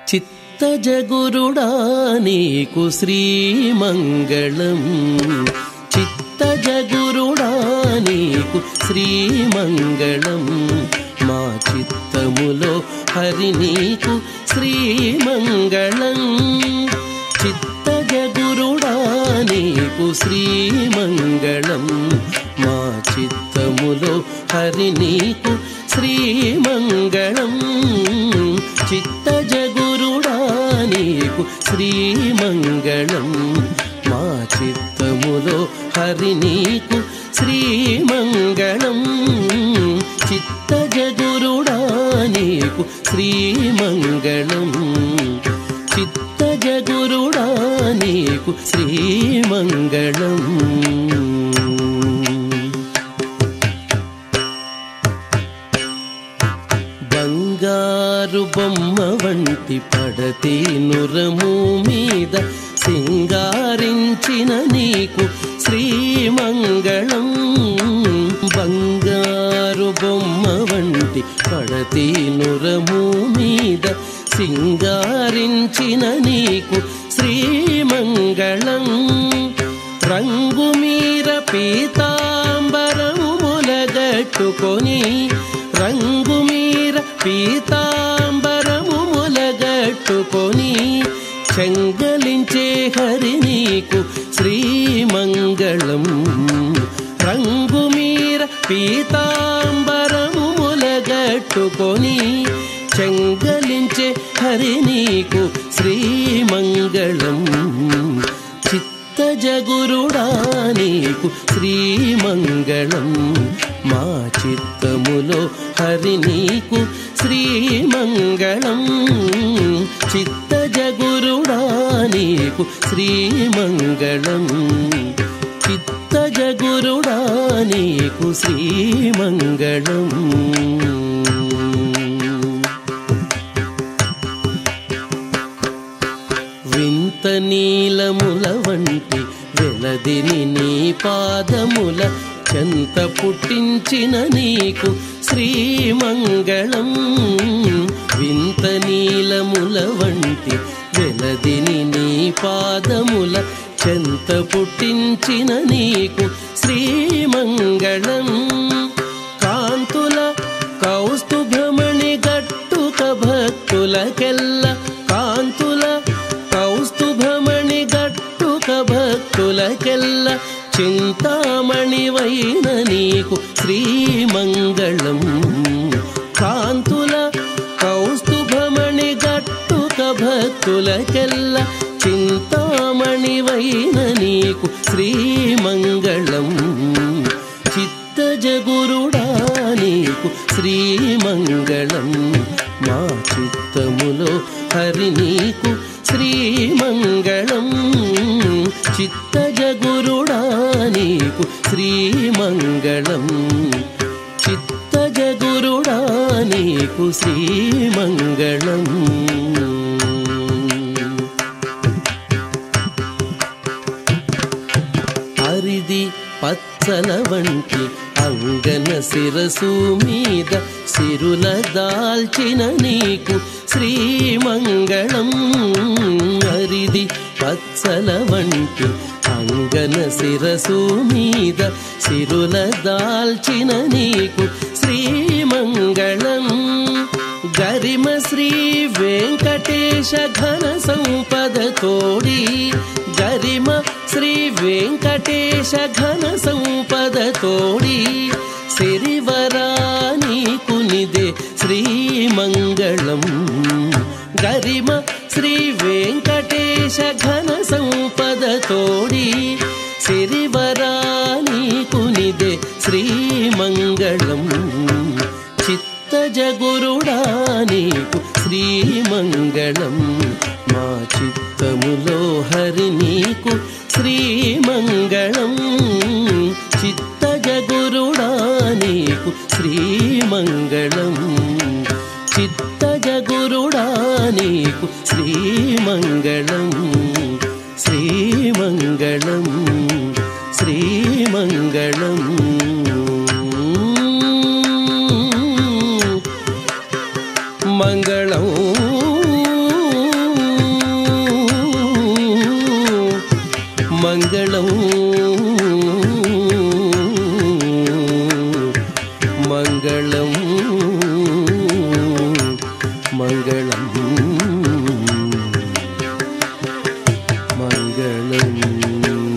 చిత్తజగురుడా నీకు శ్రీమంగళం చిత్తజగురుడా నీకు శ్రీమంగళం మా చిత్తములో హరి నీకు శ్రీమంగళం చిత్తజగురుడా నీకు శ్రీమంగళం మా చిత్తములో హరి నీకు శ్రీమంగళం చిత్తజగురుడా నీకు శ్రీమంగళం మా చిత్తములో హరి నీకు శ్రీమంగళం చిత్తజగురుడా నీకు శ్రీమంగళం చిత్తజగురుడా నీకు శ్రీమంగళం బంగారు బొమ్మ వంటి పడతే నురము మీద సింగారించిన నీకు శ్రీమంగళం బంగారు బొమ్మ వంటి పడతే నురము మీద సింగారించిన నీకు శ్రీమంగళం రంగు మీర పీతాంబరము ములగట్టుకొని రంగు మీర పీతాంబరము ములగట్టుకొని చెంగలించే హరి నీకు శ్రీమంగళం రంగు మీర పీతాంబరము ములగట్టుకొని చెంగలించే హరి నీకు శ్రీమంగళం చిత్తజగురుడా నీకు శ్రీమంగళం మా చిత్తములో హరి నీకు శ్రీమంగళం చిత్తజగురుడా నీకు శ్రీమంగళం చిత్తజగురుడా నీకు శ్రీమంగళం వింత నీలముల వంటి వెలదిని నీ పాదముల చెంత పుట్టించిన నీకు శ్రీమంగళం వింత నీలముల వంటి వెలదిని నీ పాదముల చెంత పుట్టించిన నీకు శ్రీమంగళం కాంతుల కౌస్తుభమణి గట్టుక భక్తులకెల్ల కాంతుల కౌస్తుభమణి గట్టుక భక్తులకెల్ల చింతామణివైన నీకు శ్రీమంగళం కాంతుల కౌస్తుభమణి గట్టుక భక్తులకెల్ల చింతామణివైన నీకు శ్రీమంగళం చిత్తజగురుడా నీకు శ్రీమంగళం మా చిత్తములో హరి నీకు శ్రీమంగళం చిత్తజగురుడా నీకు శ్రీమంగళం చిత్తజగురుడా నీకు శ్రీమంగళం హరిది పచ్చల వంటి అంగన శిరసు మీద సిరుల దాల్చిన నీకు శ్రీమంగళం హరిది పచ్చల వంటి అంగన శిరసు మీద సిరుల దాల్చిన నీకు శ్రీమంగళం గరిమ శ్రీ వెంకటేశ ఘన సంపద తోడి గరిమ శ్రీ వెంకటేశ ఘన సంపద తోడి సిరివరాని కునిదే శ్రీమంగళం గరిమ శ్రీ వెంకటేశ ఘన సంపద తోడి సిరివరాని కునిదే శ్రీమంగళం చిత్తజగురుడా నీకు శ్రీమంగళం మా చిత్తములో హరి నీకు శ్రీమంగళం చిత్తజగురుడా నీకు శ్రీమంగళం చిత్తజగురుడా నీకు శ్రీమంగళం శ్రీమంగళం శ్రీమంగళం మంగళం మంగళం మంగళం మంగళం మంగళం